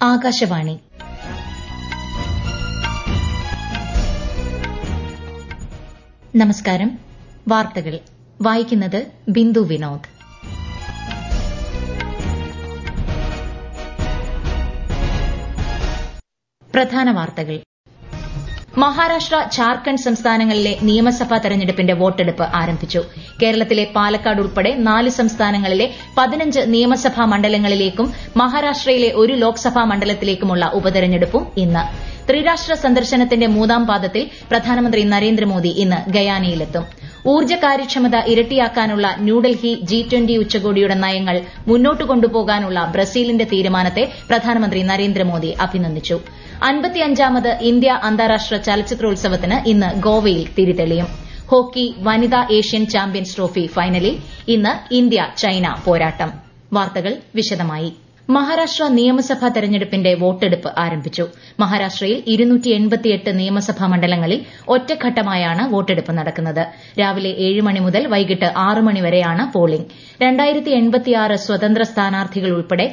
ആകാശവാണി നമസ്കാരം വാർത്തകൾ വായിക്കുന്നത് ബിന്ദു വിനോദ് പ്രധാന വാർത്തകൾ മഹാരാഷ്ട്ര ഝാർഖണ്ഡ് സംസ്ഥാനങ്ങളിലെ നിയമസഭാ തെരഞ്ഞെടുപ്പിന്റെ വോട്ടെടുപ്പ് ആരംഭിച്ചു കേരളത്തിലെ പാലക്കാട് ഉൾപ്പെടെ നാല് സംസ്ഥാനങ്ങളിലെ പതിനഞ്ച് നിയമസഭാ മണ്ഡലങ്ങളിലേക്കും മഹാരാഷ്ട്രയിലെ ഒരു ലോക്സഭാ മണ്ഡലത്തിലേക്കുമുള്ള ഉപതെരഞ്ഞെടുപ്പും ഇന്ന് ത്രിരാഷ്ട്ര സന്ദർശനത്തിന്റെ മൂന്നാം പാദത്തിൽ പ്രധാനമന്ത്രി നരേന്ദ്രമോദി ഇന്ന് ഗയാനയിലെത്തും ഊർജ്ജ കാര്യക്ഷമത ഇരട്ടിയാക്കാനുള്ള ന്യൂഡൽഹി ജി ട്വന്റി ഉച്ചകോടിയുടെ നയങ്ങൾ മുന്നോട്ട് കൊണ്ടുപോകാനുള്ള ബ്രസീലിന്റെ തീരുമാനത്തെ പ്രധാനമന്ത്രി നരേന്ദ്രമോദി അഭിനന്ദിച്ചു അൻപത്തിയഞ്ചാമത് ഇന്ത്യ അന്താരാഷ്ട്ര ചലച്ചിത്രോത്സവത്തിന് ഇന്ന് ഗോവയിൽ തിരിതെളിയും ഹോക്കി വനിതാ ഏഷ്യൻ ചാമ്പ്യൻസ് ട്രോഫി ഫൈനലിൽ ഇന്ന് ഇന്ത്യ ചൈന പോരാട്ടം വാർത്തകൾ വിശദമായി മഹാരാഷ്ട്ര നിയമസഭാ തെരഞ്ഞെടുപ്പിന്റെ വോട്ടെടുപ്പ് ആരംഭിച്ചു മഹാരാഷ്ട്രയിൽ നിയമസഭാ മണ്ഡലങ്ങളിൽ ഒറ്റഘട്ടമായാണ് വോട്ടെടുപ്പ് നടക്കുന്നത് രാവിലെ ഏഴ് മണി മുതൽ വൈകിട്ട് ആറ് മണി വരെയാണ് പോളിംഗ് സ്വതന്ത്ര സ്ഥാനാർത്ഥികൾ ഉൾപ്പെടെ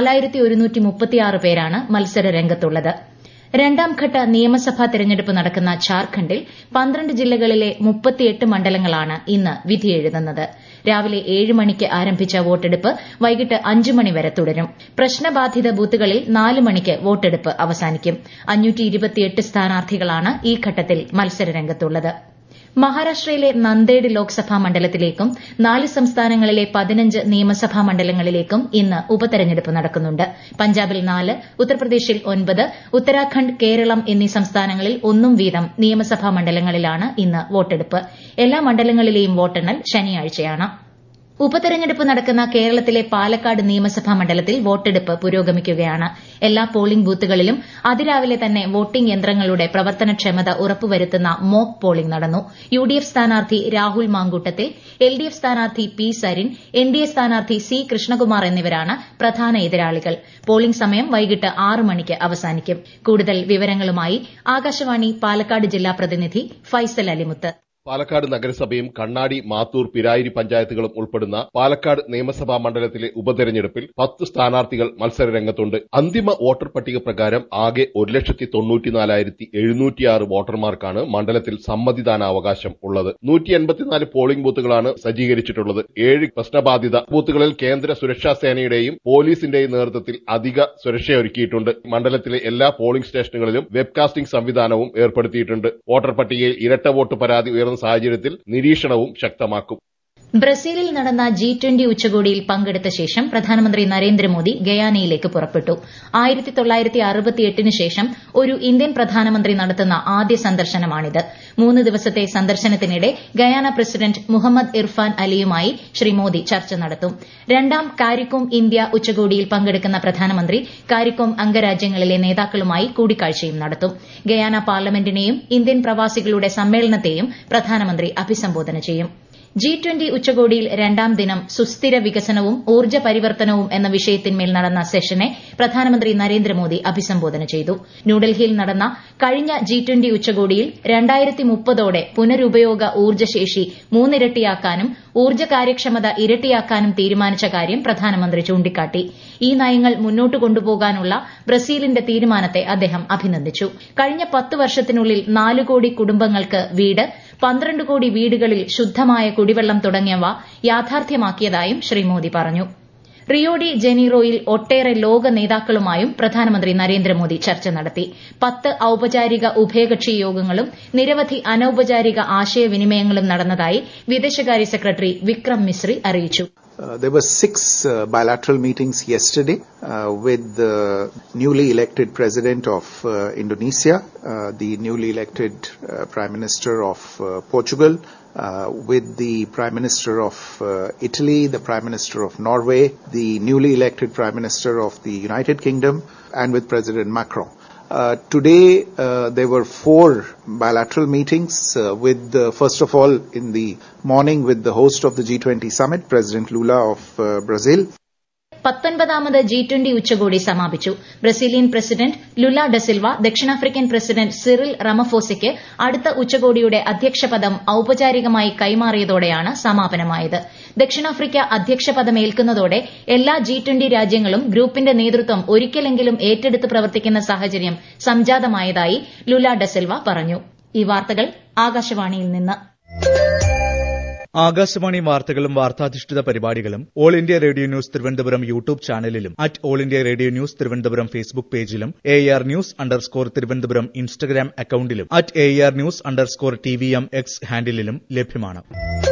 പേരാണ് മത്സര രംഗത്തുള്ളത് രണ്ടാംഘട്ട നിയമസഭാ തെരഞ്ഞെടുപ്പ് നടക്കുന്ന ഝാർഖണ്ഡിൽ പന്ത്രണ്ട് ജില്ലകളിലെ മുപ്പത്തിയെട്ട് മണ്ഡലങ്ങളാണ് ഇന്ന് വിധിയെഴുതുന്നത് രാവിലെ ഏഴ് മണിക്ക് ആരംഭിച്ച വോട്ടെടുപ്പ് വൈകിട്ട് അഞ്ച് മണി വരെ തുടരും പ്രശ്നബാധിത ബൂത്തുകളിൽ നാല് മണിക്ക് വോട്ടെടുപ്പ് അവസാനിക്കും സ്ഥാനാർത്ഥികളാണ് ഈ ഘട്ടത്തിൽ മത്സരരംഗത്തുള്ളത് മഹാരാഷ്ട്രയിലെ നന്ദേഡ് ലോക്സഭാ മണ്ഡലത്തിലേക്കും നാല് സംസ്ഥാനങ്ങളിലെ പതിനഞ്ച് നിയമസഭാ മണ്ഡലങ്ങളിലേക്കും ഇന്ന് ഉപതെരഞ്ഞെടുപ്പ് നടക്കുന്നുണ്ട് പഞ്ചാബിൽ നാല് ഉത്തർപ്രദേശിൽ ഒൻപത് ഉത്തരാഖണ്ഡ് കേരളം എന്നീ സംസ്ഥാനങ്ങളിൽ ഒന്നും വീതം നിയമസഭാ മണ്ഡലങ്ങളിലാണ് ഇന്ന് വോട്ടെടുപ്പ് എല്ലാ മണ്ഡലങ്ങളിലെയും വോട്ടെണ്ണൽ ശനിയാഴ്ചയാണ് ഉപതെരഞ്ഞെടുപ്പ് നടക്കുന്ന കേരളത്തിലെ പാലക്കാട് നിയമസഭാ മണ്ഡലത്തിൽ വോട്ടെടുപ്പ് പുരോഗമിക്കുകയാണ് എല്ലാ പോളിംഗ് ബൂത്തുകളിലും അതിരാവിലെ തന്നെ വോട്ടിംഗ് യന്ത്രങ്ങളുടെ പ്രവർത്തനക്ഷമത ഉറപ്പുവരുത്തുന്ന മോക്ക് പോളിംഗ് നടന്നു യുഡിഎഫ് സ്ഥാനാർത്ഥി രാഹുൽ മാങ്കൂട്ടത്തിൽ എൽഡിഎഫ് സ്ഥാനാർത്ഥി പി സരിൻ എൻഡിഎ സ്ഥാനാർത്ഥി സി കൃഷ്ണകുമാർ എന്നിവരാണ് പ്രധാന എതിരാളികൾ പോളിംഗ് സമയം വൈകിട്ട് ആറ് മണിക്ക് അവസാനിക്കും കൂടുതൽ വിവരങ്ങളുമായി ആകാശവാണി പാലക്കാട് ജില്ലാ പ്രതിനിധി ഫൈസൽ അലിമുത്ത് പാലക്കാട് നഗരസഭയും കണ്ണാടി മാത്തൂർ പിരായിരി പഞ്ചായത്തുകളും ഉൾപ്പെടുന്ന പാലക്കാട് നിയമസഭാ മണ്ഡലത്തിലെ ഉപതെരഞ്ഞെടുപ്പിൽ പത്ത് സ്ഥാനാർത്ഥികൾ മത്സരരംഗത്തുണ്ട് അന്തിമ വോട്ടർ പട്ടിക പ്രകാരം ആകെ ഒരു ലക്ഷത്തി തൊണ്ണൂറ്റിനാലായിരത്തി എഴുന്നൂറ്റിയാറ് വോട്ടർമാർക്കാണ് മണ്ഡലത്തിൽ സമ്മതിദാനാവകാശം ഉള്ളത് നൂറ്റി എൺപത്തിനാല് പോളിംഗ് ബൂത്തുകളാണ് സജ്ജീകരിച്ചിട്ടുള്ളത് ഏഴ് പ്രശ്നബാധിത ബൂത്തുകളിൽ കേന്ദ്ര സുരക്ഷാ സേനയുടെയും പോലീസിന്റെയും നേതൃത്വത്തിൽ അധിക സുരക്ഷയൊരുക്കിയിട്ടുണ്ട് മണ്ഡലത്തിലെ എല്ലാ പോളിംഗ് സ്റ്റേഷനുകളിലും വെബ്കാസ്റ്റിംഗ് സംവിധാനവും ഏർപ്പെടുത്തിയിട്ടുണ്ട് വോട്ടർ പട്ടികയിൽ ഇരട്ട വോട്ട് പരാതി ഉയർന്ന സാഹചര്യത്തിൽ നിരീക്ഷണവും ശക്തമാക്കും ബ്രസീലിൽ നടന്ന ജി ട്വന്റി ഉച്ചകോടിയിൽ പങ്കെടുത്ത ശേഷം പ്രധാനമന്ത്രി നരേന്ദ്രമോദി ഗയാനയിലേക്ക് പുറപ്പെട്ടു ന് ശേഷം ഒരു ഇന്ത്യൻ പ്രധാനമന്ത്രി നടത്തുന്ന ആദ്യ സന്ദർശനമാണിത് മൂന്ന് ദിവസത്തെ സന്ദർശനത്തിനിടെ ഗയാന പ്രസിഡന്റ് മുഹമ്മദ് ഇർഫാൻ അലിയുമായി ശ്രീ മോദി ചർച്ച നടത്തും രണ്ടാം കാരിക്കോം ഇന്ത്യ ഉച്ചകോടിയിൽ പങ്കെടുക്കുന്ന പ്രധാനമന്ത്രി കാരിക്കോം അംഗരാജ്യങ്ങളിലെ നേതാക്കളുമായി കൂടിക്കാഴ്ചയും നടത്തും ഗയാന പാർലമെന്റിനെയും ഇന്ത്യൻ പ്രവാസികളുടെ സമ്മേളനത്തെയും പ്രധാനമന്ത്രി അഭിസംബോധന ചെയ്യും ജി ട്വന്റി ഉച്ചകോടിയിൽ രണ്ടാം ദിനം സുസ്ഥിര വികസനവും ഊർജ്ജ പരിവർത്തനവും എന്ന വിഷയത്തിന്മേൽ നടന്ന സെഷനെ പ്രധാനമന്ത്രി നരേന്ദ്രമോദി അഭിസംബോധന ചെയ്തു ന്യൂഡൽഹിയിൽ നടന്ന കഴിഞ്ഞ ജി ട്വന്റി ഉച്ചകോടിയിൽ രണ്ടായിരത്തി മുപ്പതോടെ പുനരുപയോഗ ഊർജ്ജശേഷി മൂന്നിരട്ടിയാക്കാനും ഊർജ്ജ കാര്യക്ഷമത ഇരട്ടിയാക്കാനും തീരുമാനിച്ച കാര്യം പ്രധാനമന്ത്രി ചൂണ്ടിക്കാട്ടി ഈ നയങ്ങൾ മുന്നോട്ട് കൊണ്ടുപോകാനുള്ള ബ്രസീലിന്റെ തീരുമാനത്തെ അദ്ദേഹം അഭിനന്ദിച്ചു കഴിഞ്ഞ പത്ത് വർഷത്തിനുള്ളിൽ നാല് കോടി കുടുംബങ്ങൾക്ക് വീട് പന്ത്രണ്ട് കോടി വീടുകളിൽ ശുദ്ധമായ കുടിവെള്ളം തുടങ്ങിയവ യാഥാർത്ഥ്യമാക്കിയതായും ശ്രീ മോദി പറഞ്ഞു റിയോ ഡി ജനീറോയിൽ ഒട്ടേറെ ലോക നേതാക്കളുമായും പ്രധാനമന്ത്രി നരേന്ദ്രമോദി ചർച്ച നടത്തി പത്ത് ഔപചാരിക ഉഭയകക്ഷി യോഗങ്ങളും നിരവധി അനൌപചാരിക ആശയവിനിമയങ്ങളും നടന്നതായി വിദേശകാര്യ സെക്രട്ടറി വിക്രം മിസ്രി അറിയിച്ചു Uh, there were six uh, bilateral meetings yesterday uh, with the newly elected president of Indonesia, the newly elected prime minister of Portugal, with the prime minister of Italy, the prime minister of Norway, the newly elected prime minister of the United Kingdom, and with President Macron. Uh, today uh, there were four bilateral meetings uh, with first of all in the morning with the host of the G20 summit president Lula of Brazil പത്തൊൻപതാമത് G twenty ഉച്ചകോടി സമാപിച്ചു Brazilian president Lula ഡെസിൽവ ദക്ഷിണാഫ്രിക്കൻ president Cyril റമഫോസയ്ക്ക് അടുത്ത ഉച്ചകോടിയുടെ അധ്യക്ഷപദം ഔപചാരികമായി കൈമാറിയതോടെയാണ് സമാപനമായത് ദക്ഷിണാഫ്രിക്ക അധ്യക്ഷപദമേൽക്കുന്നതോടെ എല്ലാ G twenty രാജ്യങ്ങളും ഗ്രൂപ്പിന്റെ നേതൃത്വം ഒരിക്കലെങ്കിലും ഏറ്റെടുത്ത് പ്രവർത്തിക്കുന്ന സാഹചര്യം സംജാതമായതായി ലുല ഡെസിൽവ പറഞ്ഞു ഈ വാർത്തകൾ ആകാശവാണിയിൽ നിന്ന് ആകാശവാണി വാർത്തകളും വാർത്താധിഷ്ഠിത പരിപാടികളും all India radio news Thiruvananthapuram YouTube ചാനലിലും at all India radio news Thiruvananthapuram Facebook പേജിലും A R news underscore Thiruvananthapuram Instagram അക്കൌണ്ടിലും at A R news underscore T V M X ഹാൻഡിലും ലഭ്യമാണ്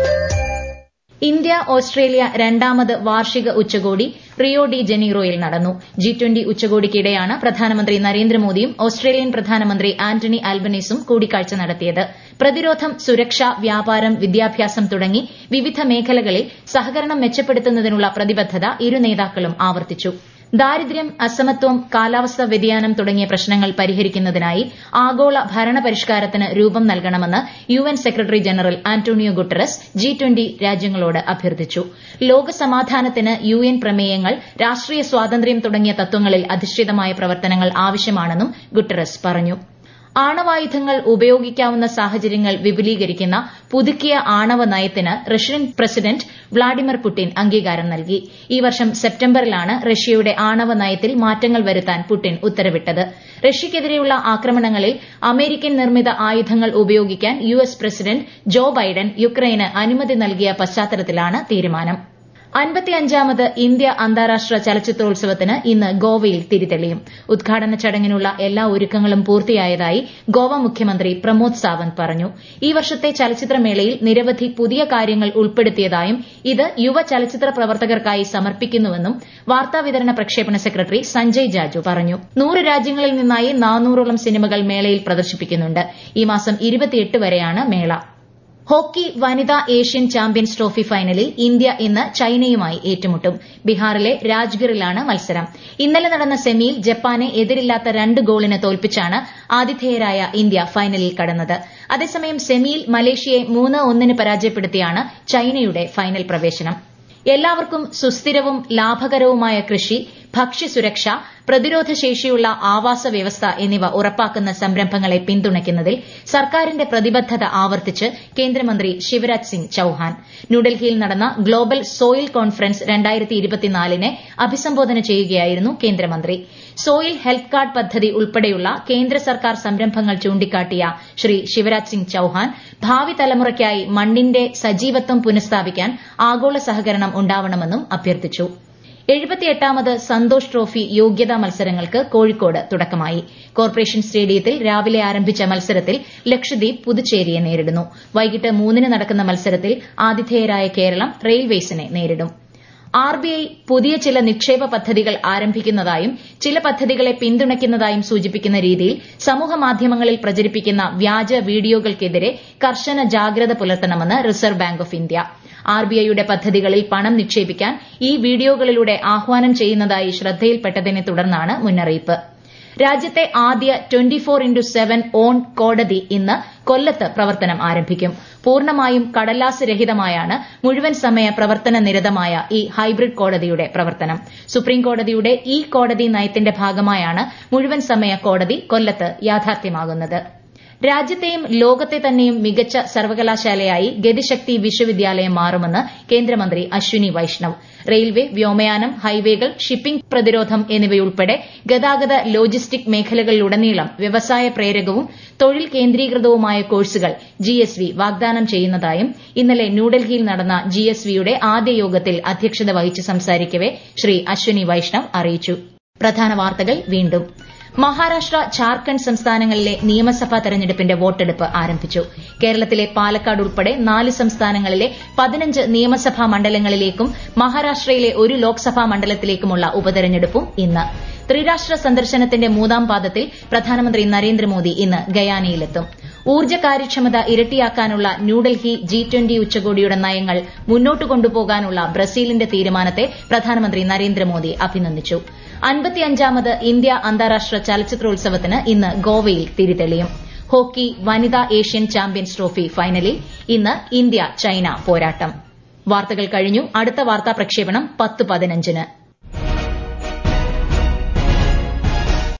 ഇന്ത്യ ഓസ്ട്രേലിയ രണ്ടാമത് വാർഷിക ഉച്ചകോടി റിയോ ഡി ജനീറോയിൽ നടന്നു ജി ട്വന്റി ഉച്ചകോടിക്കിടെയാണ് പ്രധാനമന്ത്രി നരേന്ദ്രമോദിയും ഓസ്ട്രേലിയൻ പ്രധാനമന്ത്രി ആന്റണി ആൽബനീസും കൂടിക്കാഴ്ച നടത്തിയത് പ്രതിരോധം സുരക്ഷ വ്യാപാരം വിദ്യാഭ്യാസം തുടങ്ങി വിവിധ മേഖലകളിൽ സഹകരണം മെച്ചപ്പെടുത്തുന്നതിനുള്ള പ്രതിബദ്ധത ഇരു നേതാക്കളും ആവർത്തിച്ചു ദാരിദ്ര്യം അസമത്വം കാലാവസ്ഥാ വ്യതിയാനം തുടങ്ങിയ പ്രശ്നങ്ങൾ പരിഹരിക്കുന്നതിനായി ആഗോള ഭരണ പരിഷ്കാരത്തിന് രൂപം നൽകണമെന്ന് U N secretary general Antonio Guterres G twenty രാജ്യങ്ങളോട് അഭ്യർത്ഥിച്ചു ലോക സമാധാനത്തിന് യു എൻ പ്രമേയങ്ങൾ രാഷ്ട്രീയ സ്വാതന്ത്ര്യം തുടങ്ങിയ തത്വങ്ങളിൽ അധിഷ്ഠിതമായ പ്രവർത്തനങ്ങൾ ആവശ്യമാണെന്നും ഗുട്ടറസ് പറഞ്ഞു ആണവായുധങ്ങൾ ഉപയോഗിക്കാവുന്ന സാഹചര്യങ്ങൾ വിപുലീകരിക്കുന്ന പുതുക്കിയ ആണവ നയത്തിന് റഷ്യൻ പ്രസിഡന്റ് വ്ളാഡിമിർ പുടിൻ അംഗീകാരം നൽകി ഈ വർഷം സെപ്റ്റംബറിലാണ് റഷ്യയുടെ ആണവ നയത്തിൽ മാറ്റങ്ങൾ വരുത്താൻ പുടിൻ ഉത്തരവിട്ടത് റഷ്യയ്ക്കെതിരെയുള്ള ആക്രമണങ്ങളിൽ അമേരിക്കൻ നിർമ്മിത ആയുധങ്ങൾ ഉപയോഗിക്കാൻ U S president Joe Biden യുക്രൈന് അനുമതി നൽകിയ പശ്ചാത്തലത്തിലാണ് തീരുമാനം അൻപത്തിയഞ്ചാമത് ഇന്ത്യ അന്താരാഷ്ട്ര ചലച്ചിത്രോത്സവത്തിന് ഇന്ന് ഗോവയിൽ തിരിതെളിയും ഉദ്ഘാടന ചടങ്ങിനുള്ള എല്ലാ ഒരുക്കങ്ങളും പൂർത്തിയായതായി ഗോവ മുഖ്യമന്ത്രി പ്രമോദ് സാവന്ത് പറഞ്ഞു ഈ വർഷത്തെ ചലച്ചിത്രമേളയിൽ നിരവധി പുതിയ കാര്യങ്ങൾ ഉൾപ്പെടുത്തിയതായും ഇത് യുവ ചലച്ചിത്ര പ്രവർത്തകർക്കായി സമർപ്പിക്കുന്നുവെന്നും വാർത്താവിതരണ പ്രക്ഷേപണ സെക്രട്ടറി സഞ്ജയ് ജാജു പറഞ്ഞു നൂറ് രാജ്യങ്ങളിൽ നിന്നായി നാനൂറോളം സിനിമകൾ മേളയിൽ പ്രദർശിപ്പിക്കുന്നുണ്ട് ഈ മാസം ഇരുപത്തിയെട്ട് വരെയാണ് മേള ഹോക്കി വനിതാ ഏഷ്യൻ ചാമ്പ്യൻസ് ട്രോഫി ഫൈനലിൽ ഇന്ത്യ ഇന്ന് ചൈനയുമായി ഏറ്റുമുട്ടും ബീഹാറിലെ രാജ്ഗറിലാണ് മത്സരം ഇന്നലെ നടന്ന സെമിയിൽ ജപ്പാനെ എതിരില്ലാത്ത രണ്ട് ഗോളിന് തോൽപ്പിച്ചാണ് ആതിഥേയരായ ഇന്ത്യ ഫൈനലിൽ കടന്നത് അതേസമയം സെമിയിൽ മലേഷ്യയെ മൂന്ന് ഒന്നിന് പരാജയപ്പെടുത്തിയാണ് ചൈനയുടെ ഫൈനൽ പ്രവേശനം എല്ലാവർക്കും സുസ്ഥിരവും ലാഭകരവുമായ കൃഷി ഭക്ഷ്യസുരക്ഷ പ്രതിരോധ ശേഷിയുള്ള ആവാസ വ്യവസ്ഥ എന്നിവ ഉറപ്പാക്കുന്ന സംരംഭങ്ങളെ പിന്തുണയ്ക്കുന്നതിൽ സർക്കാരിന്റെ പ്രതിബദ്ധത ആവർത്തിച്ച് കേന്ദ്രമന്ത്രി ശിവരാജ് സിംഗ് ചൌഹാൻ ന്യൂഡൽഹിയിൽ നടന്ന ഗ്ലോബൽ സോയിൽ കോൺഫറൻസ് നെ അഭിസംബോധന ചെയ്യുകയായിരുന്നു കേന്ദ്രമന്ത്രി സോയിൽ ഹെൽത്ത് കാർഡ് പദ്ധതി ഉൾപ്പെടെയുള്ള കേന്ദ്ര സർക്കാർ സംരംഭങ്ങൾ ചൂണ്ടിക്കാട്ടിയ ശ്രീ ശിവരാജ് സിംഗ് ചൌഹാൻ ഭാവി തലമുറയ്ക്കായി മണ്ണിന്റെ സജീവത്വം പുനഃസ്ഥാപിക്കാൻ ആഗോള സഹകരണം ഉണ്ടാവണമെന്നും അഭ്യർത്ഥിച്ചു എഴുപത്തിയെട്ടാമത് സന്തോഷ് ട്രോഫി യോഗ്യതാ മത്സരങ്ങൾക്ക് കോഴിക്കോട് തുടക്കമായി കോർപ്പറേഷൻ സ്റ്റേഡിയത്തിൽ രാവിലെ ആരംഭിച്ച മത്സരത്തിൽ ലക്ഷദ്വീപ് പുതുച്ചേരിയെ നേരിടുന്നു വൈകിട്ട് മൂന്നിന് നടക്കുന്ന മത്സരത്തിൽ ആതിഥേയരായ കേരളം റെയിൽവേസിനെ നേരിടും ആർബിഐ പുതിയ ചില നിക്ഷേപ പദ്ധതികൾ ആരംഭിക്കുന്നതായും ചില പദ്ധതികളെ പിന്തുണയ്ക്കുന്നതായും സൂചിപ്പിക്കുന്ന രീതിയിൽ സമൂഹമാധ്യമങ്ങളിൽ പ്രചരിപ്പിക്കുന്ന വ്യാജ വീഡിയോകൾക്കെതിരെ കർശന ജാഗ്രത പുലർത്തണമെന്ന് റിസർവ് ബാങ്ക് ഓഫ് ഇന്ത്യ ആർബിഐയുടെ പദ്ധതികളിൽ പണം നിക്ഷേപിക്കാൻ ഈ വീഡിയോകളിലൂടെ ആഹ്വാനം ചെയ്യുന്നതായി ശ്രദ്ധയിൽപ്പെട്ടതിനെ തുടർന്നാണ് മുന്നറിയിപ്പ് രാജ്യത്തെ ആദ്യ twenty four into seven on കോടതി ഇന്ന് കൊല്ലത്ത് പ്രവർത്തനം ആരംഭിക്കും പൂർണ്ണമായും കടലാസ് രഹിതമായാണ് മുഴുവൻ സമയ പ്രവർത്തന നിരതമായ ഈ ഹൈബ്രിഡ് കോടതിയുടെ പ്രവർത്തനം സുപ്രീം കോടതിയുടെ ഈ കോടതി നയത്തിന്റെ ഭാഗമായാണ് മുഴുവൻ സമയ കോടതി കൊല്ലത്ത് യാഥാർത്ഥ്യമാകുന്നത് രാജ്യത്തെയും ലോകത്തെ തന്നെയും മികച്ച സർവകലാശാലയായി ഗതിശക്തി വിശ്വവിദ്യാലയം മാറുമെന്ന് കേന്ദ്രമന്ത്രി അശ്വിനി വൈഷ്ണവ് റെയിൽവേ വ്യോമയാനം ഹൈവേകൾ ഷിപ്പിംഗ് പ്രതിരോധം എന്നിവയുൾപ്പെടെ ഗതാഗത ലോജിസ്റ്റിക് മേഖലകളിലുടനീളം വ്യവസായ പ്രേരകവും തൊഴിൽ കേന്ദ്രീകൃതവുമായ കോഴ്സുകൾ ജിഎസ്വി വാഗ്ദാനം ചെയ്യുന്നതായും ഇന്നലെ ന്യൂഡൽഹിയിൽ നടന്ന ജിഎസ്വിയുടെ ആദ്യ യോഗത്തിൽ അധ്യക്ഷത വഹിച്ച് സംസാരിക്കവെ ശ്രീ അശ്വിനി വൈഷ്ണവ് അറിയിച്ചു പ്രധാന വാർത്തകൾ വീണ്ടും മഹാരാഷ്ട്ര ഝാർഖണ്ഡ് സംസ്ഥാനങ്ങളിലെ നിയമസഭാ തെരഞ്ഞെടുപ്പിന്റെ വോട്ടെടുപ്പ് ആരംഭിച്ചു കേരളത്തിലെ പാലക്കാട് ഉൾപ്പെടെ നാല് സംസ്ഥാനങ്ങളിലെ പതിനഞ്ച് നിയമസഭാ മണ്ഡലങ്ങളിലേക്കും മഹാരാഷ്ട്രയിലെ ഒരു ലോക്സഭാ മണ്ഡലത്തിലേക്കുമുള്ള ഉപതെരഞ്ഞെടുപ്പും ഇന്ന് ത്രിരാഷ്ട്ര സന്ദർശനത്തിന്റെ മൂന്നാം പാദത്തിൽ പ്രധാനമന്ത്രി നരേന്ദ്രമോദി ഇന്ന് ഗയാനയിലെത്തും ഊർജ്ജ കാര്യക്ഷമത ഇരട്ടിയാക്കാനുള്ള ന്യൂഡൽഹി ജി ട്വന്റി ഉച്ചകോടിയുടെ നയങ്ങൾ മുന്നോട്ട് കൊണ്ടുപോകാനുള്ള ബ്രസീലിന്റെ തീരുമാനത്തെ പ്രധാനമന്ത്രി നരേന്ദ്രമോദി അഭിനന്ദിച്ചു അൻപത്തിയഞ്ചാമത് ഇന്ത്യ അന്താരാഷ്ട്ര ചലച്ചിത്രോത്സവത്തിന് ഇന്ന് ഗോവയിൽ തിരിതെളിയും ഹോക്കി വനിതാ ഏഷ്യൻ ചാമ്പ്യൻസ് ട്രോഫി ഫൈനലിൽ ഇന്ന് ഇന്ത്യ ചൈന പോരാട്ടം വാർത്തകൾ കഴിഞ്ഞു അടുത്ത വാർത്താ പ്രക്ഷേപണം പത്ത് പതിനഞ്ചിന്